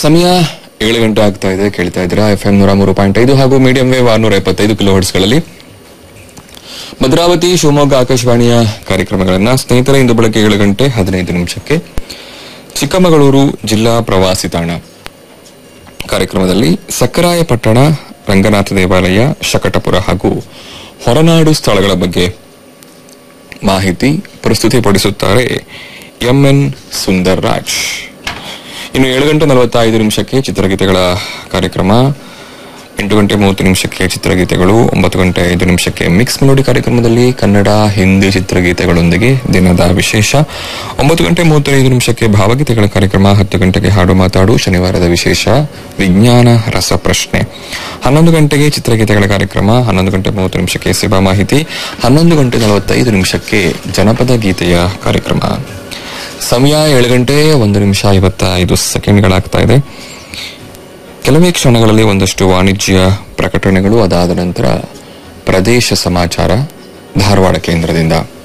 ಸಮಯ ಏಳು ಗಂಟೆ ಆಗ್ತಾ ಇದೆ ಕೇಳ್ತಾ ಇದ್ದೀರಾ ಎಫ್ ಎಂ ನೂರ ಮೂರು ಪಾಯಿಂಟ್ ಐದು ಹಾಗೂ ಮೀಡಿಯಂ ವೇವ್ ಆರ್ನೂರ ಎಪ್ಪತ್ತೈದು ಕಿಲೋ ಹರ್ಟ್ಸ್ಗಳಲ್ಲಿ ಭದ್ರಾವತಿ ಶಿವಮೊಗ್ಗ ಆಕಾಶವಾಣಿಯ ಕಾರ್ಯಕ್ರಮಗಳನ್ನ ಸ್ನೇಹಿತರ ಇಂದು ಬೆಳಗ್ಗೆ ಏಳು ಗಂಟೆ ಹದಿನೈದು ನಿಮಿಷಕ್ಕೆ ಚಿಕ್ಕಮಗಳೂರು ಜಿಲ್ಲಾ ಪ್ರವಾಸಿ ತಾಣ ಕಾರ್ಯಕ್ರಮದಲ್ಲಿ ಸಕ್ಕರಾಯಪಟ್ಟಣ ರಂಗನಾಥ ದೇವಾಲಯ ಶಕಟಪುರ ಹಾಗೂ ಹೊರನಾಡು ಸ್ಥಳಗಳ ಬಗ್ಗೆ ಮಾಹಿತಿ ಪ್ರಸ್ತುತಿಪಡಿಸುತ್ತಾರೆ ಎಂಎನ್ ಸುಂದರ್ ರಾಜ್ ಇನ್ನು ಏಳು ಗಂಟೆ ನಲವತ್ತೈದು ನಿಮಿಷಕ್ಕೆ ಚಿತ್ರಗೀತೆಗಳ ಕಾರ್ಯಕ್ರಮ ಎಂಟು ಗಂಟೆ ಮೂವತ್ತು ನಿಮಿಷಕ್ಕೆ ಚಿತ್ರಗೀತೆಗಳು ಒಂಬತ್ತು ಗಂಟೆ ಐದು ನಿಮಿಷಕ್ಕೆ ಮಿಕ್ಸ್ ಮೆಲೋಡಿ ಕಾರ್ಯಕ್ರಮದಲ್ಲಿ ಕನ್ನಡ ಹಿಂದಿ ಚಿತ್ರಗೀತೆಗಳೊಂದಿಗೆ ದಿನದ ವಿಶೇಷ ಒಂಬತ್ತು ಗಂಟೆ ಮೂವತ್ತೈದು ನಿಮಿಷಕ್ಕೆ ಭಾವಗೀತೆಗಳ ಕಾರ್ಯಕ್ರಮ ಹತ್ತು ಗಂಟೆಗೆ ಹಾಡು ಮಾತಾಡು ಶನಿವಾರದ ವಿಶೇಷ ವಿಜ್ಞಾನ ರಸಪ್ರಶ್ನೆ ಹನ್ನೊಂದು ಗಂಟೆಗೆ ಚಿತ್ರಗೀತೆಗಳ ಕಾರ್ಯಕ್ರಮ ಹನ್ನೊಂದು ಗಂಟೆ ಮೂವತ್ತು ನಿಮಿಷಕ್ಕೆ ಸೇವಾ ಮಾಹಿತಿ ಹನ್ನೊಂದು ಗಂಟೆ ನಲವತ್ತೈದು ನಿಮಿಷಕ್ಕೆ ಜನಪದ ಗೀತೆಯ ಕಾರ್ಯಕ್ರಮ ಸಮಯ ಏಳು ಗಂಟೆ ಒಂದು ನಿಮಿಷ ಐವತ್ತೈದು ಸೆಕೆಂಡ್ಗಳಾಗ್ತಾ ಇದೆ ಕೆಲವೇ ಕ್ಷಣಗಳಲ್ಲಿ ಒಂದಷ್ಟು ವಾಣಿಜ್ಯ ಪ್ರಕಟಣೆಗಳು ಅದಾದ ನಂತರ ಪ್ರದೇಶ ಸಮಾಚಾರ ಧಾರವಾಡ ಕೇಂದ್ರದಿಂದ